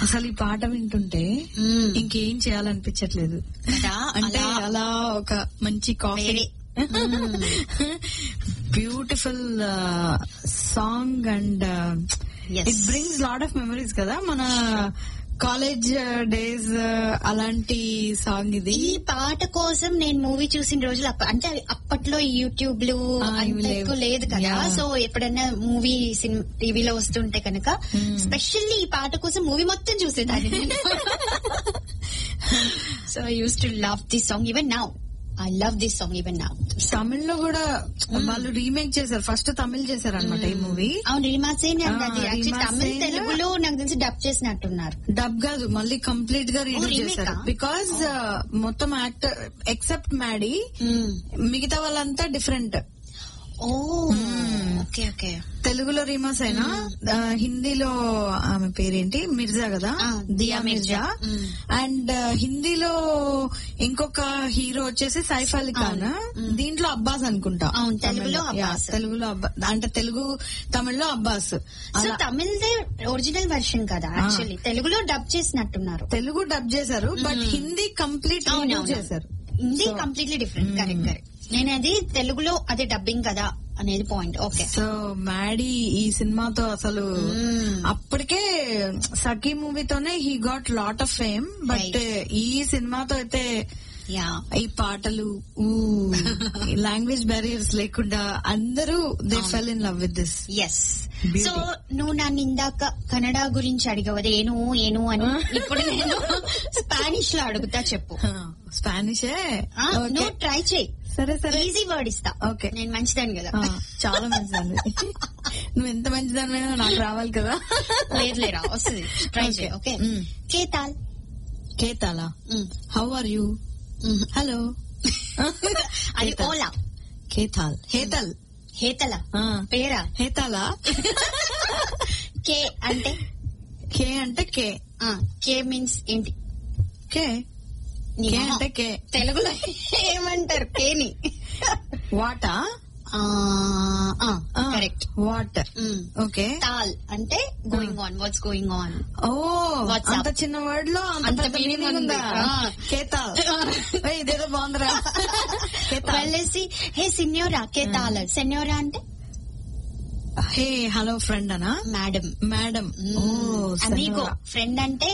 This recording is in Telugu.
అసలు ఈ పాట వింటుంటే మ్మ్. ఇంకేం చేయాలనిపించట్లేదు కదా? అంటే అలా- అలా ఒక మంచి కాఫీ వేరే. Beautiful song and Yes. It brings lot of memories కదా మన కాలేజ్ డేస్ అలాంటి సాంగ్ ఇది ఈ పాట కోసం నేను మూవీ చూసిన రోజులు అప్ప- అంటే అప్పట్లో యూట్యూబ్ లు ఆ, ఇవి అంత లేవు. ఎక్కువ లేదు కదా Yeah. సో ఎప్పుడైనా మూవీ టీవీలో వస్తుంటే కనుక Hmm. స్పెషల్లీ ఈ పాట కోసం మూవీ మొత్తం చూసేదాన్ని నేను so I use to love this song even now I love this song even now Tamil లో కూడా వాళ్ళు రీమేక్ చేశారు ఫస్ట్ తమిళ్ చేశారు అనమాట ఈ మూవీ అవును రీమాసేన్ ఆ, యాక్చువల్లీ తమిళ్ రీమాసేన్. తెలుగులో నాకు తెలిసి డబ్ చేసినట్టున్నారు డబ్ కాదు మళ్ళీ కంప్లీట్ గా రీడూ remake చేశారు ఆ? బికాజ్ మొత్తం యాక్టర్ ఎక్సెప్ట్ మ్యాడీ మిగతా వాళ్ళంతా డిఫరెంట్ ఓ Hmm. ఓకే ఓకే తెలుగులో రీమాస్ అయినా ఆ, హిందీలో ఆమె పేరేంటి మిర్జా కదా ఆ, దియా మిర్జా మ్మ్. అండ్ హిందీలో ఇంకొక హీరో వచ్చేసి సైఫ్ అలీ ఖాన్ దీంట్లో అబ్బాస్ అనుకుంటా అవును, తెలుగులో తమిళ్లో. యా, అబ్బాస్. తెలుగులో అబ్బా అంటే తెలుగు తమిళ్లో అబ్బాస్ సో అలా తమిళ్దే ఒరిజినల్ వెర్షన్ కదా యాక్చువల్లీ తెలుగులో డబ్ చేసినట్టున్నారు తెలుగు డబ్ చేశారు బట్ హిందీ కంప్లీట్ అవును, అవును. చేశారు Hindi So- completely different correct correct నేను అది తెలుగులో అదే డబ్బింగ్ కదా అనేది పాయింట్ ఓకే సో మ్యాడీ ఈ సినిమాతో అసలు మ్మ్. అప్పటికే సఖీ మూవీతోనే he got lot of fame but ఈ సినిమాతో అయితే యా ఈ పాటలు లాంగ్వేజ్ బ్యారియర్స్ లేకుండా అందరూ they fell in love with this is Beauty. So నువ్వు నన్ను ఇందాక కన్నడ గురించి అడిగావు అది ఏను ఏను అని ఇప్పుడు నేను స్పానిష్ లో అడుగుతా చెప్పు స్పానిషే ఆ, నువ్వు ట్రై చేయి సరే సరే ఈజీ వర్డ్ ఇస్తా Okay. నేను మంచిదాన్ని కదా ఆ, చాలా మంచిదండి నువ్వు ఎంత మంచిదానివైనా నాకు రావాలి కదా లేదు లేరా వస్తుంది ట్రై చేయి ఓకే మ్మ్. కేతాల్ కేతాలా హౌ ఆర్ యూ హలో అది ఓలా కేతాల్ హేతల్ హేతల ఆ, పేరా హేతాలా కే అంటే కే అంటే కే ఆ, కే మీన్స్ ఏంటి కే నీ కే మొహం. అంటే కే తెలుగులో ఏమంటారు కేని వాటా కరెక్ట్ వాట్ ఓకే తాల్ అంటే going on what's going on ఓ What's అంత up? చిన్న వర్డ్ లో అంత అంత పెద్ద meaning meaning ఉంది. ఉందా ఆ. కేతాల్ ఏయ్, ఇదేదో బాగుందిరా కేతాల్ వెళ్ళేసి హే సిన్యోరా కే తాల్ సెన్యోరా అంటే హే హలో ఫ్రెండ్ అనా మేడం మేడం ఓ అమీగో సెనోరా. ఫ్రెండ్ అంటే